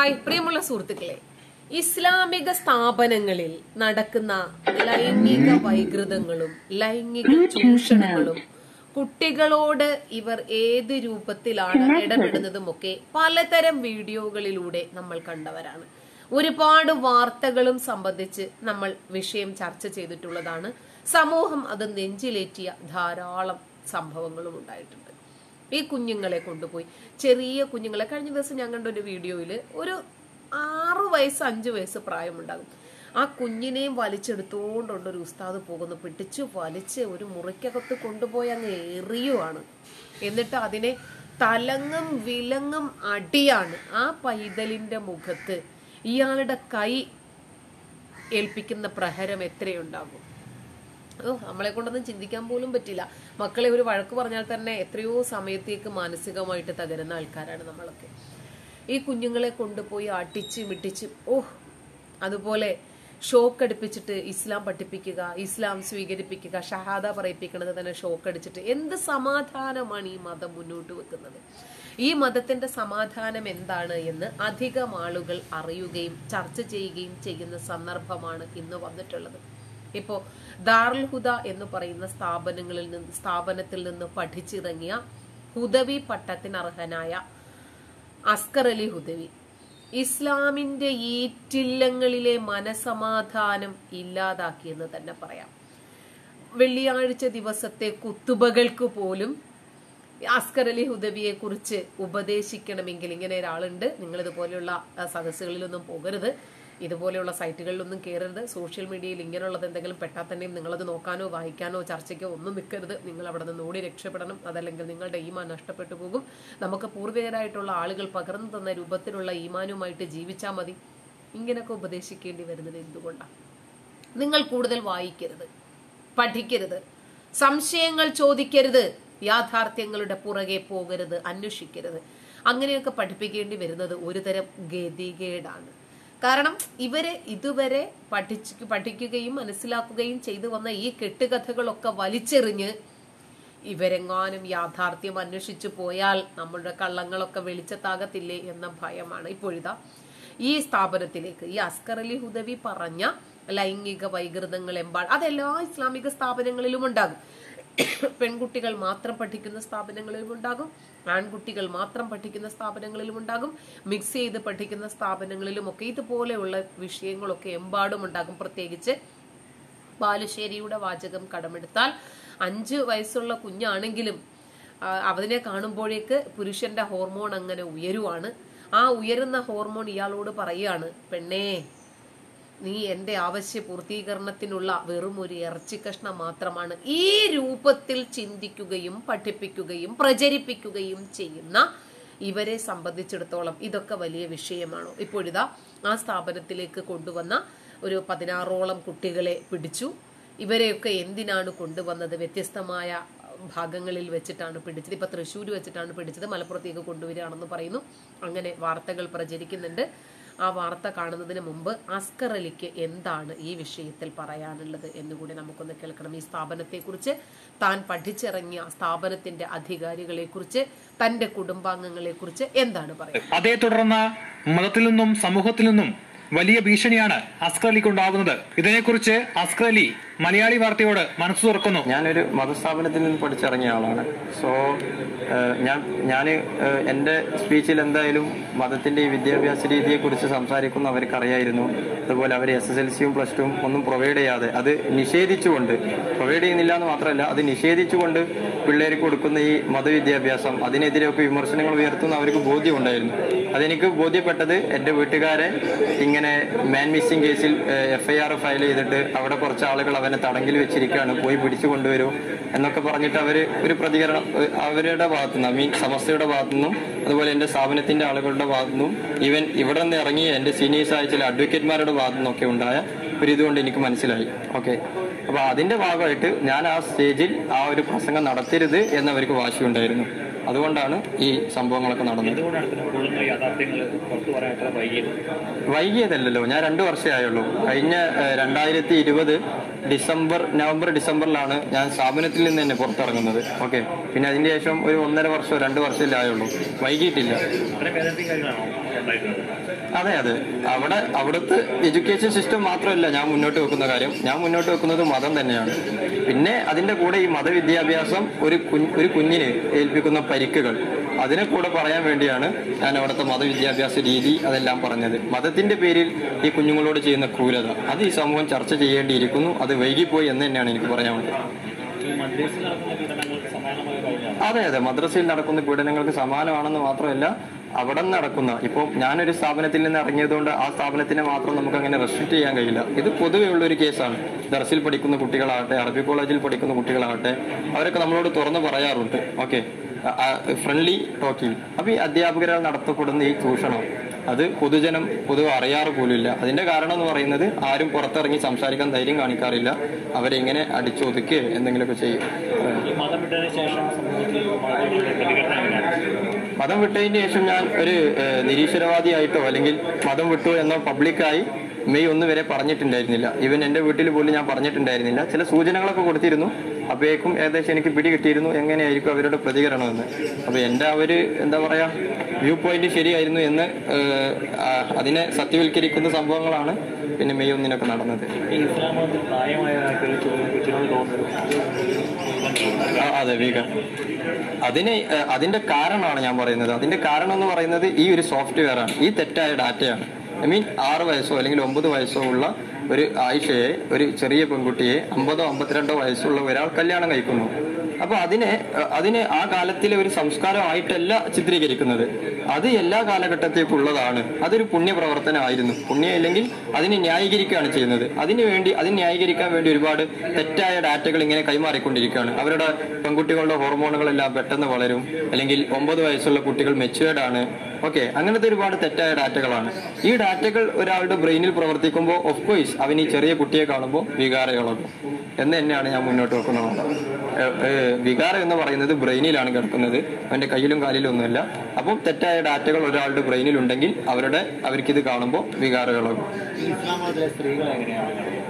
Hi പ്രിയമുള്ള സുഹൃത്തുക്കളെ ഇസ്ലാമിക സ്ഥാപനങ്ങളിൽ നടക്കുന്ന ലൈംഗിക വൈകൃതങ്ങളും ലൈംഗിക ചൂഷണങ്ങളും കുട്ടികളോട് ഇവർ ഏത് രൂപത്തിലാണ് ഇടപെടുന്നതുമൊക്കെ പലതരം വീഡിയോകളിലൂടെ നമ്മൾ കണ്ടവരാണ് ഒരുപാട് വാർത്തകളും സംബന്ധിച്ച് നമ്മൾ വിഷയം ചർച്ച ചെയ്തിട്ടുള്ളതാണ് സമൂഹം അത് നെഞ്ചിലേറ്റിയ ധാരാളം സംഭവങ്ങളും ഉണ്ടായിട്ടുണ്ട് ഈ കുഞ്ഞുങ്ങളെ കൊണ്ടുപോയി ചെറിയ കുഞ്ഞുങ്ങളെ കഴിഞ്ഞ ദിവസം ഞാൻ കണ്ട ഒരു വീഡിയോയിൽ ഒരു ആറ് വയസ്സ് അഞ്ച് വയസ്സ് പ്രായമുണ്ടാകും ആ കുഞ്ഞിനെയും വലിച്ചെടുത്തുകൊണ്ടുണ്ട് ഒരു ഉസ്താദ് പോകുന്നു പിടിച്ചു വലിച്ച് ഒരു മുറിക്കകത്ത് കൊണ്ടുപോയി അങ്ങ് എറിയുവാണ് എന്നിട്ട് അതിനെ തലങ്ങും വിലങ്ങും അടിയാണ് ആ പൈതലിന്റെ മുഖത്ത് ഇയാളുടെ കൈ ഏൽപ്പിക്കുന്ന പ്രഹരം എത്രയുണ്ടാകും ഓ നമ്മളെ കൊണ്ടൊന്നും ചിന്തിക്കാൻ പോലും പറ്റില്ല മക്കളെ ഒരു വഴക്ക് പറഞ്ഞാൽ തന്നെ എത്രയോ സമയത്തേക്ക് മാനസികമായിട്ട് തകരുന്ന ആൾക്കാരാണ് നമ്മളൊക്കെ ഈ കുഞ്ഞുങ്ങളെ കൊണ്ടുപോയി അടിച്ച് മിട്ടിച്ച് ഓ അതുപോലെ ഷോക്ക് അടിപ്പിച്ചിട്ട് ഇസ്ലാം പഠിപ്പിക്കുക ഇസ്ലാം സ്വീകരിപ്പിക്കുക ഷഹാദ പറയിപ്പിക്കുന്നത് തന്നെ ഷോക്ക് അടിച്ചിട്ട് എന്ത് സമാധാനമാണ് ഈ മതം മുന്നോട്ട് വെക്കുന്നത് ഈ മതത്തിന്റെ സമാധാനം എന്താണ് എന്ന് അധികം ആളുകൾ അറിയുകയും ചർച്ച ചെയ്യുകയും ചെയ്യുന്ന സന്ദർഭമാണ് ഇന്ന് വന്നിട്ടുള്ളത് ഇപ്പോ ദാറുൽ ഹുദ എന്ന് പറയുന്ന സ്ഥാപനങ്ങളിൽ നിന്ന് സ്ഥാപനത്തിൽ നിന്ന് പഠിച്ചിറങ്ങിയ ഹുദവി പട്ടത്തിന് അർഹനായ അസ്കർ അലി ഹുദവി ഇസ്ലാമിന്റെ ഈറ്റില്ലങ്ങളിലെ മനസമാധാനം ഇല്ലാതാക്കിയെന്ന് തന്നെ പറയാം വെള്ളിയാഴ്ച ദിവസത്തെ കുത്തുബകൾക്ക് പോലും അസ്കർ അലി ഹുദവിയെ കുറിച്ച് ഉപദേശിക്കണമെങ്കിൽ ഇങ്ങനെ ഒരാളുണ്ട് നിങ്ങൾ ഇതുപോലെയുള്ള ആ, സദസ്സുകളിലൊന്നും പോകരുത് ഇതുപോലെയുള്ള സൈറ്റുകളിലൊന്നും കയറരുത് സോഷ്യൽ മീഡിയയിൽ ഇങ്ങനെയുള്ളത് എന്തെങ്കിലും പെട്ടാൽ തന്നെയും നിങ്ങളത് നോക്കാനോ വായിക്കാനോ ചർച്ചയ്ക്കോ ഒന്നും നിൽക്കരുത് നിങ്ങൾ അവിടെ നിന്ന് ഓടി രക്ഷപ്പെടണം അതല്ലെങ്കിൽ നിങ്ങളുടെ ഈമാൻ നഷ്ടപ്പെട്ടു പോകും നമുക്ക് പൂർവികരായിട്ടുള്ള ആളുകൾ പകർന്നു തന്ന രൂപത്തിലുള്ള ഈമാനുമായിട്ട് ജീവിച്ചാൽ മതി ഇങ്ങനെയൊക്കെ ഉപദേശിക്കേണ്ടി വരുന്നത് എന്തുകൊണ്ടാണ് നിങ്ങൾ കൂടുതൽ വായിക്കരുത് പഠിക്കരുത് സംശയങ്ങൾ ചോദിക്കരുത് യാഥാർത്ഥ്യങ്ങളുടെ പുറകെ പോകരുത് അന്വേഷിക്കരുത് അങ്ങനെയൊക്കെ പഠിപ്പിക്കേണ്ടി വരുന്നത് ഒരുതരം ഗതികേടാണ് കാരണം ഇവര് ഇതുവരെ പഠിച്ച് പഠിക്കുകയും മനസ്സിലാക്കുകയും ചെയ്തു വന്ന ഈ കെട്ടുകഥകളൊക്കെ വലിച്ചെറിഞ്ഞ് ഇവരെങ്ങാനും യാഥാർത്ഥ്യം അന്വേഷിച്ചു പോയാൽ നമ്മളുടെ കള്ളങ്ങളൊക്കെ വെളിച്ചത്താകത്തില്ലേ എന്ന ഭയമാണ് ഇപ്പോഴിതാ ഈ സ്ഥാപനത്തിലേക്ക് ഈ അസ്കർ അലി ഹുദവി പറഞ്ഞ ലൈംഗിക വൈകൃതങ്ങൾ എമ്പാട് അതെല്ലാ ഇസ്ലാമിക സ്ഥാപനങ്ങളിലും ഉണ്ടാകും പെൺകുട്ടികൾ മാത്രം പഠിക്കുന്ന സ്ഥാപനങ്ങളിലും ഉണ്ടാകും ആൺകുട്ടികൾ മാത്രം പഠിക്കുന്ന സ്ഥാപനങ്ങളിലും ഉണ്ടാകും മിക്സ് ചെയ്ത് പഠിക്കുന്ന സ്ഥാപനങ്ങളിലും ഒക്കെ ഇതുപോലെയുള്ള വിഷയങ്ങളൊക്കെ എമ്പാടും ഉണ്ടാകും പ്രത്യേകിച്ച് ബാലുശ്ശേരിയുടെ വാചകം കടമെടുത്താൽ അഞ്ച് വയസ്സുള്ള കുഞ്ഞാണെങ്കിലും ആ, അതിനെ കാണുമ്പോഴേക്ക് പുരുഷന്റെ ഹോർമോൺ അങ്ങനെ ഉയരുവാണ് ആ ഉയരുന്ന ഹോർമോൺ ഇയാളോട് പറയാണ് പെണ്ണേ നീ എന്റെ ആവശ്യ പൂർത്തീകരണത്തിനുള്ള വെറും ഒരു ഇറച്ചി കഷ്ണം മാത്രമാണ് ഈ രൂപത്തിൽ ചിന്തിക്കുകയും പഠിപ്പിക്കുകയും പ്രചരിപ്പിക്കുകയും ചെയ്യുന്ന ഇവരെ സംബന്ധിച്ചിടത്തോളം ഇതൊക്കെ വലിയ വിഷയമാണോ ഇപ്പോഴിതാ ആ സ്ഥാപനത്തിലേക്ക് കൊണ്ടുവന്ന ഒരു പതിനാറോളം കുട്ടികളെ പിടിച്ചു ഇവരെയൊക്കെ എന്തിനാണ് കൊണ്ടുവന്നത് വ്യത്യസ്തമായ ഭാഗങ്ങളിൽ വെച്ചിട്ടാണ് പിടിച്ചത് ഇപ്പൊ തൃശ്ശൂർ വെച്ചിട്ടാണ് പിടിച്ചത് മലപ്പുറത്തേക്ക് കൊണ്ടുവരികയാണെന്ന് പറയുന്നു അങ്ങനെ വാർത്തകൾ പ്രചരിക്കുന്നുണ്ട് ആ വാർത്ത കാണുന്നതിന് മുമ്പ് അസ്കർ അലിക്ക് എന്താണ് ഈ വിഷയത്തിൽ പറയാനുള്ളത് എന്നുകൂടി നമുക്കൊന്ന് കേൾക്കണം ഈ സ്ഥാപനത്തെക്കുറിച്ച് താൻ പഠിച്ചിറങ്ങിയ സ്ഥാപനത്തിന്റെ അധികാരികളെക്കുറിച്ച് തന്റെ കുടുംബാംഗങ്ങളെക്കുറിച്ച് എന്താണ് പറയുന്നത് അതേ തുടർന്ന് മതത്തിൽ നിന്നും സമൂഹത്തിൽ നിന്നും വലിയ ഭീഷണിയാണ് അസ്കർ അലിക്ക് ഉണ്ടാകുന്നത് ഇതിനെക്കുറിച്ച് അസ്കർ അലി മലയാളി വാർത്തയോട് മനസ്സു തുറക്കുന്നു ഞാനൊരു മതസ്ഥാപനത്തിൽ നിന്ന് പഠിച്ചിറങ്ങിയ ആളാണ് സോ ഞാൻ ഞാൻ എൻ്റെ സ്പീച്ചിൽ എന്തായാലും മതത്തിൻ്റെ ഈ വിദ്യാഭ്യാസ രീതിയെക്കുറിച്ച് സംസാരിക്കുന്ന അവർക്ക് അറിയായിരുന്നു അതുപോലെ അവർ എസ് എസ് എൽ സിയും പ്ലസ് ടുവും ഒന്നും പ്രൊവൈഡ് ചെയ്യാതെ അത് നിഷേധിച്ചുകൊണ്ട് പ്രൊവൈഡ് ചെയ്യുന്നില്ല എന്ന് മാത്രമല്ല അത് നിഷേധിച്ചുകൊണ്ട് പിള്ളേർക്ക് കൊടുക്കുന്ന ഈ മതവിദ്യാഭ്യാസം അതിനെതിരെയൊക്കെ വിമർശനങ്ങൾ ഉയർത്തുന്ന അവർക്ക് ബോധ്യമുണ്ടായിരുന്നു അതെനിക്ക് ബോധ്യപ്പെട്ടത് എൻ്റെ വീട്ടുകാരെ ഇങ്ങനെ മാൻ മിസ്സിംഗ് കേസിൽ എഫ് ഐ ആർ ഫയൽ ചെയ്തിട്ട് അവിടെ കുറച്ച് ആളുകൾ അവനെ തടങ്കിൽ വെച്ചിരിക്കുകയാണ് പോയി പിടിച്ചു കൊണ്ടുവരൂ എന്നൊക്കെ പറഞ്ഞിട്ട് അവര് ഒരു പ്രതികരണം ഏഹ്, അവരുടെ ഭാഗത്തുനിന്ന് ഐ മീൻ സമസ്തയുടെ ഭാഗത്തുനിന്നും അതുപോലെ എൻ്റെ സ്ഥാപനത്തിന്റെ ആളുകളുടെ ഭാഗത്തുനിന്നും ഈവൻ ഇവിടെ നിന്ന് ഇറങ്ങിയ എൻ്റെ സീനിയേഴ്സ് ആയ ചില അഡ്വക്കേറ്റ്മാരുടെ ഭാഗത്തുനിന്നൊക്കെ ഉണ്ടായ ഒരു ഇതുകൊണ്ട് എനിക്ക് മനസ്സിലായി ഓക്കെ അപ്പൊ അതിന്റെ ഭാഗമായിട്ട് ഞാൻ ആ സ്റ്റേജിൽ ആ ഒരു പ്രസംഗം നടത്തരുത് എന്നവർക്ക് വാശിയുണ്ടായിരുന്നു അതുകൊണ്ടാണ് ഈ സംഭവങ്ങളൊക്കെ നടന്നത് എന്തുകൊണ്ടാണ് ഇതിന് കൂടുതൽ യാഥാർത്ഥ്യങ്ങൾ പുറത്തു പറയാൻ അത്ര വൈകിയത് വൈകിയതല്ലല്ലോ ഞാൻ രണ്ടു വർഷമേ ആയുള്ളൂ കഴിഞ്ഞ രണ്ടായിരത്തി ഇരുപത് ഡിസംബർ നവംബർ ഡിസംബറിലാണ് ഞാൻ സ്ഥാപനത്തിൽ നിന്ന് തന്നെ പുറത്തിറങ്ങുന്നത് ഓക്കെ പിന്നെ അതിന് ശേഷം ഒരു ഒന്നര വർഷം രണ്ട് വർഷമല്ലേ ആയുള്ളൂ വൈകിട്ടില്ല ഇത്രയും വേദനയും കാര്യങ്ങളാണോ ഉണ്ടായിരുന്നത് അതെ അതെ അവിടെ അവിടുത്തെ എഡ്യൂക്കേഷൻ സിസ്റ്റം മാത്രമല്ല ഞാൻ മുന്നോട്ട് വെക്കുന്ന കാര്യം ഞാൻ മുന്നോട്ട് വെക്കുന്നത് മതം തന്നെയാണ് പിന്നെ അതിന്റെ കൂടെ ഈ മതവിദ്യാഭ്യാസം ഒരു കുഞ്ഞ് ഒരു കുഞ്ഞിന് ഏൽപ്പിക്കുന്ന പരിക്കുകൾ അതിനെ കൂടെ പറയാൻ വേണ്ടിയാണ് ഞാൻ അവിടുത്തെ മതവിദ്യാഭ്യാസ രീതി അതെല്ലാം പറഞ്ഞത് മതത്തിന്റെ പേരിൽ ഈ കുഞ്ഞുങ്ങളോട് ചെയ്യുന്ന ക്രൂരത അത് ഈ സമൂഹം ചർച്ച ചെയ്യേണ്ടിയിരിക്കുന്നു അത് വൈകിപ്പോയി എന്ന് തന്നെയാണ് എനിക്ക് പറയാനുള്ളത് ഈ മദ്രസയിൽ നടക്കുന്ന പീഡനങ്ങൾക്ക് സമാനമായ കാര്യമാണ് അതെ അതെ മദ്രസയിൽ നടക്കുന്ന പീഡനങ്ങൾക്ക് സമാനമാണെന്ന് മാത്രമല്ല അവിടെ നടക്കുന്ന ഇപ്പോൾ ഞാനൊരു സ്ഥാപനത്തിൽ നിന്ന് ഇറങ്ങിയതുകൊണ്ട് ആ സ്ഥാപനത്തിനെ മാത്രം നമുക്ക് അങ്ങനെ റെസ്ട്രിക്ട് ചെയ്യാൻ കഴിയില്ല ഇത് പൊതുവെ ഉള്ള ഒരു കേസാണ് ദർസിൽ പഠിക്കുന്ന കുട്ടികളാകട്ടെ അറബി കോളേജിൽ പഠിക്കുന്ന കുട്ടികളാകട്ടെ അവരൊക്കെ നമ്മളോട് തുറന്നു പറയാറുണ്ട് ഓക്കെ ഫ്രണ്ട്ലി ടോക്കിംഗ് അപ്പൊ ഈ അധ്യാപകരാൽ നടത്തപ്പെടുന്ന ഈ ചൂഷണം അത് പൊതുജനം പൊതുവെ അറിയാറ് പോലുമില്ല അതിന്റെ കാരണം എന്ന് പറയുന്നത് ആരും പുറത്തിറങ്ങി സംസാരിക്കാൻ ധൈര്യം കാണിക്കാറില്ല അവരെങ്ങനെ അടിച്ചൊതുക്കുക എന്തെങ്കിലുമൊക്കെ ചെയ്യും അത്രേ ഉള്ളൂ. ഈ മതം വിട്ടതിന് ശേഷം സമൂഹത്തിൽ മതങ്ങളുടെ പ്രതികരണം എങ്ങനെയാണ് മതം വിട്ടതിന് ശേഷം ഞാൻ ഒരു ഏഹ്, നിരീശ്വരവാദിയായിട്ടോ അല്ലെങ്കിൽ മതം വിട്ടു എന്നോ പബ്ലിക്കായി മെയ് ഒന്ന് വരെ പറഞ്ഞിട്ടുണ്ടായിരുന്നില്ല ഈവൻ എന്റെ വീട്ടിൽ പോലും ഞാൻ പറഞ്ഞിട്ടുണ്ടായിരുന്നില്ല ചില സൂചനകളൊക്കെ കൊടുത്തിരുന്നു അപ്പോഴേക്കും ഏകദേശം എനിക്ക് പിടി കിട്ടിയിരുന്നു എങ്ങനെയായിരിക്കും അവരുടെ പ്രതികരണമെന്ന് അപ്പൊ എന്റെ ആ ഒരു എന്താ പറയാ വ്യൂ പോയിന്റ് ശരിയായിരുന്നു എന്ന് ഏഹ്, ആ, അതിനെ സത്യവൽക്കരിക്കുന്ന സംഭവങ്ങളാണ് പിന്നെ മെയ് ഒന്നിനൊക്കെ നടന്നത് ഈ ഇസ്ലാം മതത്തിൽ പ്രായമായ കൊച്ചിനോട് തോന്നുന്നത് ആ, അതെ വീഗൻ അതിന് ഏഹ്, അതിന്റെ കാരണമാണ് ഞാൻ പറയുന്നത് അതിന്റെ കാരണം എന്ന് പറയുന്നത് ഈ ഒരു സോഫ്റ്റ്വെയർ ആണ് ഈ തെറ്റായ ഡാറ്റയാണ് ഐ മീൻ ആറ് വയസ്സോ അല്ലെങ്കിൽ ഒമ്പത് വയസ്സോ ഉള്ള ഒരു ആയിഷയെ ഒരു ചെറിയ പെൺകുട്ടിയെ അമ്പതോ അമ്പത്തിരണ്ടോ വയസ്സുള്ള ഒരാൾ കല്യാണം കഴിക്കുന്നു അപ്പൊ അതിനെ ഏഹ്, അതിനെ ആ കാലത്തിലെ ഒരു സംസ്കാരമായിട്ടല്ല ചിത്രീകരിക്കുന്നത് അത് എല്ലാ കാലഘട്ടത്തേക്കുള്ളതാണ് അതൊരു പുണ്യപ്രവർത്തനമായിരുന്നു പുണ്യം ഇല്ലെങ്കിൽ അതിനെ ന്യായീകരിക്കുകയാണ് ചെയ്യുന്നത് അതിനു വേണ്ടി അതിന് ന്യായീകരിക്കാൻ വേണ്ടി ഒരുപാട് തെറ്റായ ഡാറ്റകൾ ഇങ്ങനെ കൈമാറിക്കൊണ്ടിരിക്കുകയാണ് അവരുടെ പെൺകുട്ടികളുടെ ഹോർമോണുകളെല്ലാം പെട്ടെന്ന് വളരും അല്ലെങ്കിൽ ഒമ്പത് വയസ്സുള്ള കുട്ടികൾ മെച്ചുവേർഡ് ആണ് ഓക്കെ അങ്ങനത്തെ ഒരുപാട് തെറ്റായ ഡാറ്റകളാണ് ഈ ഡാറ്റകൾ ഒരാളുടെ ബ്രെയിനിൽ പ്രവർത്തിക്കുമ്പോൾ ഓഫ് കോഴ്സ് അവൻ ഈ ചെറിയ കുട്ടിയെ കാണുമ്പോൾ വികാരം ഇളകും എന്ന് തന്നെയാണ് ഞാൻ മുന്നോട്ട് വെക്കുന്നത് ഏഹ് ഏഹ് വികാരം എന്ന് പറയുന്നത് ബ്രെയിനിലാണ് കിടക്കുന്നത് അവന്റെ കയ്യിലും കാലിലും ഒന്നുമില്ല അപ്പം തെറ്റായ ഡാറ്റകൾ ഒരാളുടെ ബ്രെയിനിൽ ഉണ്ടെങ്കിൽ അവരുടെ അവർക്കിത് കാണുമ്പോൾ വികാരം ഇളകും ഈ ഇസ്ലാം മതത്തിലെ സ്ത്രീകൾ എങ്ങനെയാണ്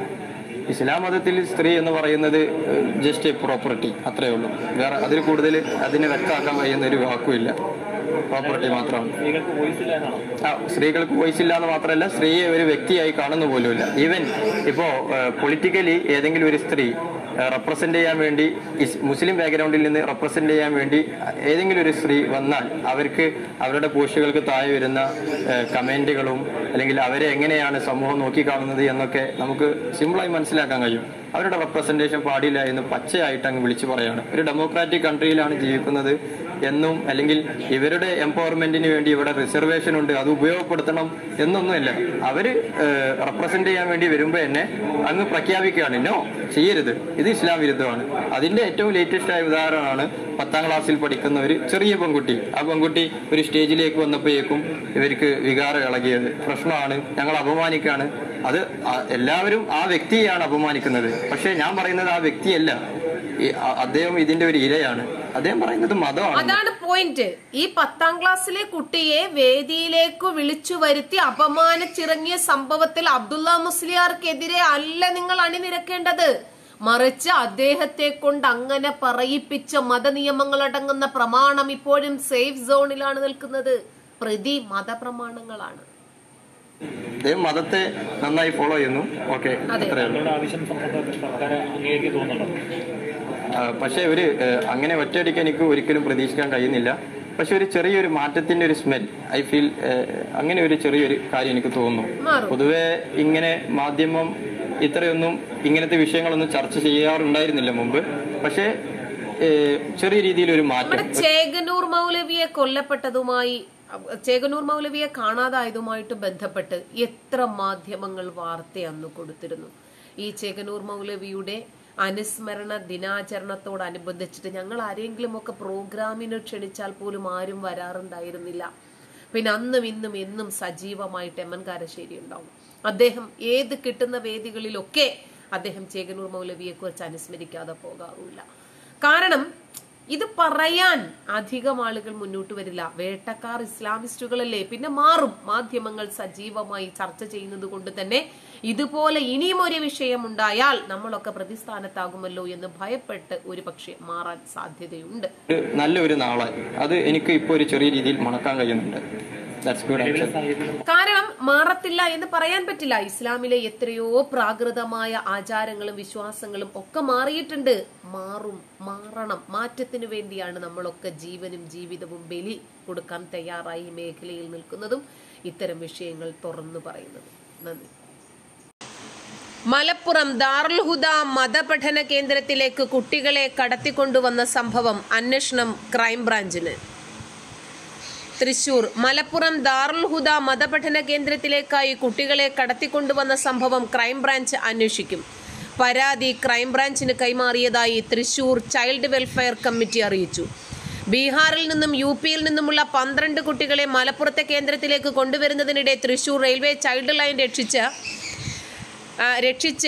ഇസ്ലാം മതത്തിൽ സ്ത്രീ എന്ന് പറയുന്നത് ജസ്റ്റ് എ പ്രോപ്പർട്ടി അത്രേ ഉള്ളൂ വേറെ അതിൽ കൂടുതൽ അതിനെ വ്യക്തമാക്കാൻ കഴിയുന്ന ഒരു വാക്കുമില്ല പ്രോപ്പർട്ടി മാത്രമാണ് സ്ത്രീകൾക്ക് വോയിസ് ഇല്ല എന്നാണോ ആ, സ്ത്രീകൾക്ക് വോയിസ് ഇല്ല എന്ന് മാത്രമല്ല സ്ത്രീയെ ഒരു വ്യക്തിയായി കാണുന്ന പോലുമില്ല ഈവൻ ഇപ്പോ പൊളിറ്റിക്കലി ഏതെങ്കിലും ഒരു സ്ത്രീ റെപ്രസെന്റ് ചെയ്യാൻ വേണ്ടി ഇസ് മുസ്ലിം ബാക്ക്ഗ്രൗണ്ടിൽ നിന്ന് റെപ്രസെന്റ് ചെയ്യാൻ വേണ്ടി ഏതെങ്കിലും ഒരു സ്ത്രീ വന്നാൽ അവർക്ക് അവരുടെ പോസ്റ്റുകൾക്ക് താഴെ വരുന്ന കമന്റുകളും അല്ലെങ്കിൽ അവരെ എങ്ങനെയാണ് സമൂഹം നോക്കിക്കാണുന്നത് എന്നൊക്കെ നമുക്ക് സിമ്പിളായി മനസ്സിലാക്കാൻ കഴിയും അവരുടെ റെപ്രസെന്റേഷൻ പാടില്ല എന്ന് പച്ചയായിട്ട് അങ്ങ് വിളിച്ചു പറയാണ് ഒരു ഡെമോക്രാറ്റിക് കൺട്രിയിലാണ് ജീവിക്കുന്നത് എന്നും അല്ലെങ്കിൽ ഇവരുടെ എംപവർമെന്റിന് വേണ്ടി ഇവിടെ റിസർവേഷൻ ഉണ്ട് അത് ഉപയോഗപ്പെടുത്തണം എന്നൊന്നുമില്ല അവര് റെപ്രസെന്റ് ചെയ്യാൻ വേണ്ടി വരുമ്പോ തന്നെ അങ്ങ് പ്രഖ്യാപിക്കുകയാണ് നോ ചെയ്യരുത് ഇത് ഇസ്ലാം വിരുദ്ധമാണ് അതിന്റെ ഏറ്റവും ലേറ്റസ്റ്റ് ആയ ഉദാഹരണമാണ് പത്താം ക്ലാസ്സിൽ പഠിക്കുന്ന ഒരു ചെറിയ പെൺകുട്ടി ആ പെൺകുട്ടി ഒരു സ്റ്റേജിലേക്ക് വന്നപ്പോഴേക്കും ഇവർക്ക് വികാരം ഇളകിയത് പ്രശ്നമാണ് ഞങ്ങൾ അപമാനിക്കാണ് അത് ആ- എല്ലാവരും ആ വ്യക്തിയെയാണ് അപമാനിക്കുന്നത് പക്ഷെ ഞാൻ പറയുന്നത് ആ വ്യക്തിയല്ല ഈ അ- അദ്ദേഹം ഇതിന്റെ ഒരു ഇരയാണ് അദ്ദേഹം പറയുന്നത് മതമാണ് അതാണ് പോയിന്റ് ഈ പത്താം ക്ലാസ്സിലെ കുട്ടിയെ വേദിയിലേക്ക് വിളിച്ചു വരുത്തി അപമാനിച്ചിറങ്ങിയ സംഭവത്തിൽ അബ്ദുള്ള മുസ്ലിയാർക്കെതിരെ അല്ല നിങ്ങൾ അണിനിരക്കേണ്ടത് മറിച്ച് അദ്ദേഹത്തെ കൊണ്ട് അങ്ങനെ പറയിപ്പിച്ച മതനിയമങ്ങൾ അടങ്ങുന്ന പ്രമാണം ഇപ്പോഴും സേഫ് സോണിലാണ് നിൽക്കുന്നത് പ്രതി മതപ്രമാണങ്ങളാണ് അദ്ദേഹം മതത്തെ നന്നായി ഫോളോ ചെയ്യുന്നു ഓക്കെ അതെ. അത്രേ ഉള്ളൂ നിങ്ങളുടെ ആവശ്യം സംബന്ധ സർക്കാർ അംഗീകരിക്കാൻ തോന്നുന്നുണ്ടോ ആ, പക്ഷേ ഒരു ഏ, അങ്ങനെ ഒറ്റയടിക്ക് എനിക്ക് ഒരിക്കലും പ്രതീക്ഷിക്കാൻ കഴിയുന്നില്ല പക്ഷെ ഒരു ചെറിയൊരു മാറ്റത്തിന്റെ ഒരു സ്മെൽ ഐ ഫീൽ അങ്ങനെ ഒരു ചെറിയൊരു കാര്യം എനിക്ക് തോന്നുന്നു മാറും. പൊതുവെ ഇങ്ങനെ മാധ്യമം ഇത്രയൊന്നും ഇങ്ങനത്തെ വിഷയങ്ങളൊന്നും ചർച്ച ചെയ്യാറുണ്ടായിരുന്നില്ല മുമ്പ് പക്ഷേ ഏ, ചെറിയ രീതിയിൽ ഒരു മാറ്റം നമ്മുടെ ചേകനൂർ മൗലവിയെ കൊല്ലപ്പെട്ടതുമായി അഹ് ചേകനൂർ മൗലവിയെ കാണാതായതുമായിട്ട് ബന്ധപ്പെട്ട് എത്ര മാധ്യമങ്ങൾ വാർത്ത അന്ന് കൊടുത്തിരുന്നു ഈ ചേകനൂർ മൗലവിയുടെ അനുസ്മരണ ദിനാചരണത്തോടനുബന്ധിച്ചിട്ട് ഞങ്ങൾ ആരെങ്കിലും ഒക്കെ പ്രോഗ്രാമിന് ക്ഷണിച്ചാൽ പോലും ആരും വരാറുണ്ടായിരുന്നില്ല പിന്നെ അന്നും ഇന്നും എന്നും സജീവമായിട്ട് എം എൻ കാരശ്ശേരി ഉണ്ടാവും അദ്ദേഹം ഏത് കിട്ടുന്ന വേദികളിലൊക്കെ അദ്ദേഹം ചേകനൂർ മൗലവിയെ കുറിച്ച് അനുസ്മരിക്കാതെ പോകാറില്ല കാരണം ഇത് പറയാൻ അധികം ആളുകൾ മുന്നോട്ട് വരില്ല വേട്ടക്കാർ ഇസ്ലാമിസ്റ്റുകളല്ലേ പിന്നെ മാറും മാധ്യമങ്ങൾ സജീവമായി ചർച്ച ചെയ്യുന്നത് കൊണ്ട് തന്നെ ഇതുപോലെ ഇനിയും ഒരു വിഷയം ഉണ്ടായാൽ നമ്മളൊക്കെ പ്രതിസ്ഥാനത്താകുമല്ലോ എന്ന് ഭയപ്പെട്ട് ഒരു പക്ഷേ മാറാൻ സാധ്യതയുണ്ട് ഒരു നല്ലൊരു നാളെ അത് എനിക്ക് ഇപ്പോൾ ഒരു ചെറിയ രീതിയിൽ മണക്കാൻ കഴിയുന്നുണ്ട് ദാറ്റ്സ് ഗുഡ് നിലവിലെ ആക്ച്വലി സാഹചര്യം കാരണം മാറത്തില്ല എന്ന് പറയാൻ പറ്റില്ല ഇസ്ലാമിലെ എത്രയോ പ്രാകൃതമായ ആചാരങ്ങളും വിശ്വാസങ്ങളും ഒക്കെ മാറിയിട്ടുണ്ട് മാറും മാറണം മാറ്റത്തിനു വേണ്ടിയാണ് നമ്മളൊക്കെ ജീവനും ജീവിതവും ബലി കൊടുക്കാൻ തയ്യാറായി ഈ മേഖലയിൽ നിൽക്കുന്നതും ഇത്തരം വിഷയങ്ങൾ തുറന്നു പറയുന്നതും നന്ദി മലപ്പുറം ദാറുൽ ഹുദ മതപഠന കേന്ദ്രത്തിലേക്ക് കുട്ടികളെ കടത്തിക്കൊണ്ടുവന്ന സംഭവം അന്വേഷണം ക്രൈംബ്രാഞ്ചിന് തൃശൂർ മലപ്പുറം ദാറുൽ ഹുദ മതപഠന കേന്ദ്രത്തിലേക്കായി കുട്ടികളെ കടത്തിക്കൊണ്ടുവന്ന സംഭവം ക്രൈംബ്രാഞ്ച് അന്വേഷിക്കും പരാതി ക്രൈംബ്രാഞ്ചിന് കൈമാറിയതായി തൃശൂർ ചൈൽഡ് വെൽഫെയർ കമ്മിറ്റി അറിയിച്ചു ബീഹാറിൽ നിന്നും യു പിയിൽ നിന്നുമുള്ള പന്ത്രണ്ട് കുട്ടികളെ മലപ്പുറത്തെ കേന്ദ്രത്തിലേക്ക് കൊണ്ടുവരുന്നതിനിടെ തൃശൂർ റെയിൽവേ ചൈൽഡ് ലൈൻ രക്ഷിച്ച ആ, രക്ഷിച്ച്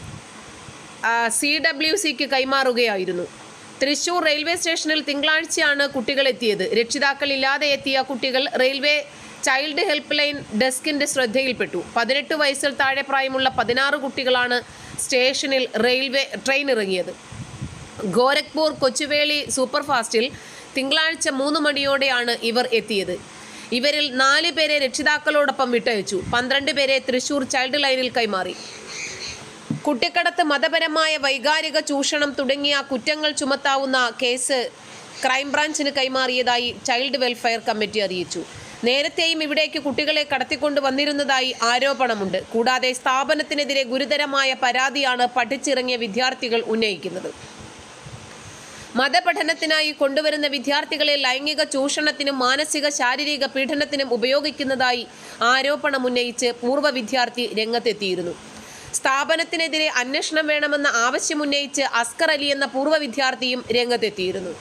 സി ഡബ്ല്യു സിക്ക് കൈമാറുകയായിരുന്നു തൃശൂർ റെയിൽവേ സ്റ്റേഷനിൽ തിങ്കളാഴ്ചയാണ് കുട്ടികൾ എത്തിയത് രക്ഷിതാക്കൾ ഇല്ലാതെ എത്തിയ കുട്ടികൾ റെയിൽവേ ചൈൽഡ് ഹെൽപ്പ് ലൈൻ ഡെസ്കിന്റെ ശ്രദ്ധയിൽപ്പെട്ടു പതിനെട്ട് വയസ്സിൽ താഴെ പ്രായമുള്ള പതിനാറ് കുട്ടികളാണ് സ്റ്റേഷനിൽ റെയിൽവേ ട്രെയിൻ ഇറങ്ങിയത് ഗോരഖ്പൂർ കൊച്ചുവേളി സൂപ്പർഫാസ്റ്റിൽ തിങ്കളാഴ്ച മൂന്ന് മണിയോടെയാണ് ഇവർ എത്തിയത് ഇവരിൽ നാല് പേരെ രക്ഷിതാക്കളോടൊപ്പം വിട്ടയച്ചു പന്ത്രണ്ട് പേരെ തൃശൂർ ചൈൽഡ് ലൈനിൽ കൈമാറി കുട്ടിക്കടത്ത് മതപരമായ വൈകാരിക ചൂഷണം തുടങ്ങിയ കുറ്റങ്ങൾ ചുമത്താവുന്ന കേസ് ക്രൈംബ്രാഞ്ചിന് കൈമാറിയതായി ചൈൽഡ് വെൽഫെയർ കമ്മിറ്റി അറിയിച്ചു നേരത്തെയും ഇവിടേക്ക് കുട്ടികളെ കടത്തിക്കൊണ്ട് വന്നിരുന്നതായി ആരോപണമുണ്ട് കൂടാതെ സ്ഥാപനത്തിനെതിരെ ഗുരുതരമായ പരാതിയാണ് പഠിച്ചിറങ്ങിയ വിദ്യാർത്ഥികൾ ഉന്നയിക്കുന്നത് മതപഠനത്തിനായി കൊണ്ടുവരുന്ന വിദ്യാർത്ഥികളെ ലൈംഗിക ചൂഷണത്തിനും മാനസിക ശാരീരിക പീഡനത്തിനും ഉപയോഗിക്കുന്നതായി ആരോപണമുന്നയിച്ച് പൂർവ്വ വിദ്യാർത്ഥി രംഗത്തെത്തിയിരുന്നു സ്ഥാപനത്തിനെതിരെ അന്വേഷണം വേണമെന്ന ആവശ്യമുന്നയിച്ച് അസ്കർ അലി എന്ന പൂർവ്വ വിദ്യാർത്ഥിയും രംഗത്തെത്തിയിരുന്നു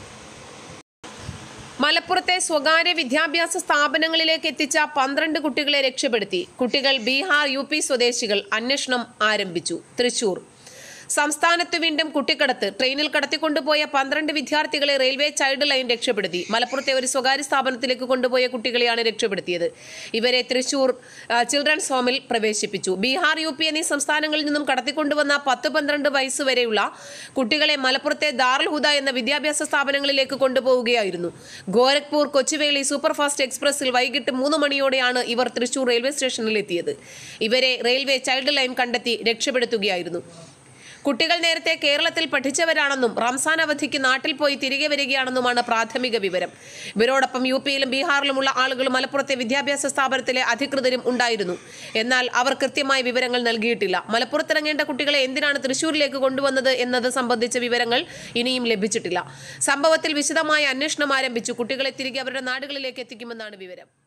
മലപ്പുറത്തെ സ്വകാര്യ വിദ്യാഭ്യാസ സ്ഥാപനങ്ങളിലേക്ക് എത്തിച്ച പന്ത്രണ്ട് കുട്ടികളെ രക്ഷപ്പെടുത്തി കുട്ടികൾ ബീഹാർ യു പി സ്വദേശികൾ അന്വേഷണം ആരംഭിച്ചു തൃശൂർ സംസ്ഥാനത്ത് വീണ്ടും കുട്ടിക്കടത്ത് ട്രെയിനിൽ കടത്തിക്കൊണ്ടുപോയ പന്ത്രണ്ട് വിദ്യാർത്ഥികളെ റെയിൽവേ ചൈൽഡ് ലൈൻ രക്ഷപ്പെടുത്തി മലപ്പുറത്തെ ഒരു സ്വകാര്യ സ്ഥാപനത്തിലേക്ക് കൊണ്ടുപോയ കുട്ടികളെയാണ് രക്ഷപ്പെടുത്തിയത് ഇവരെ തൃശൂർ ആ, ചിൽഡ്രൻസ് ഹോമിൽ പ്രവേശിപ്പിച്ചു ബീഹാർ യു പി എന്നീ സംസ്ഥാനങ്ങളിൽ നിന്നും കടത്തിക്കൊണ്ടുവന്ന പത്ത് പന്ത്രണ്ട് വയസ്സ് വരെയുള്ള കുട്ടികളെ മലപ്പുറത്തെ ദാറുൽ ഹുദ എന്ന വിദ്യാഭ്യാസ സ്ഥാപനങ്ങളിലേക്ക് കൊണ്ടുപോവുകയായിരുന്നു ഗോരഖ്പൂർ കൊച്ചുവേളി സൂപ്പർഫാസ്റ്റ് എക്സ്പ്രസിൽ വൈകിട്ട് മൂന്ന് മണിയോടെയാണ് ഇവർ തൃശൂർ റെയിൽവേ സ്റ്റേഷനിൽ എത്തിയത് ഇവരെ റെയിൽവേ ചൈൽഡ് ലൈൻ കണ്ടെത്തി രക്ഷപ്പെടുത്തുകയായിരുന്നു കുട്ടികൾ നേരത്തെ കേരളത്തിൽ പഠിച്ചവരാണെന്നും റംസാൻ അവധിക്ക് നാട്ടിൽ പോയി തിരികെ വരികയാണെന്നുമാണ് പ്രാഥമിക വിവരം ഇവരോടൊപ്പം യു പിയിലും ബീഹാറിലുമുള്ള ആളുകൾ മലപ്പുറത്തെ വിദ്യാഭ്യാസ സ്ഥാപനത്തിലെ അധികൃതരും ഉണ്ടായിരുന്നു എന്നാൽ അവർ കൃത്യമായ വിവരങ്ങൾ നൽകിയിട്ടില്ല മലപ്പുറത്തിറങ്ങേണ്ട കുട്ടികളെ എന്തിനാണ് തൃശൂരിലേക്ക് കൊണ്ടുവന്നത് എന്നത് സംബന്ധിച്ച വിവരങ്ങൾ ഇനിയും ലഭിച്ചിട്ടില്ല സംഭവത്തിൽ വിശദമായ അന്വേഷണം ആരംഭിച്ചു കുട്ടികളെ തിരികെ അവരുടെ നാടുകളിലേക്ക് എത്തിക്കുമെന്നാണ് വിവരം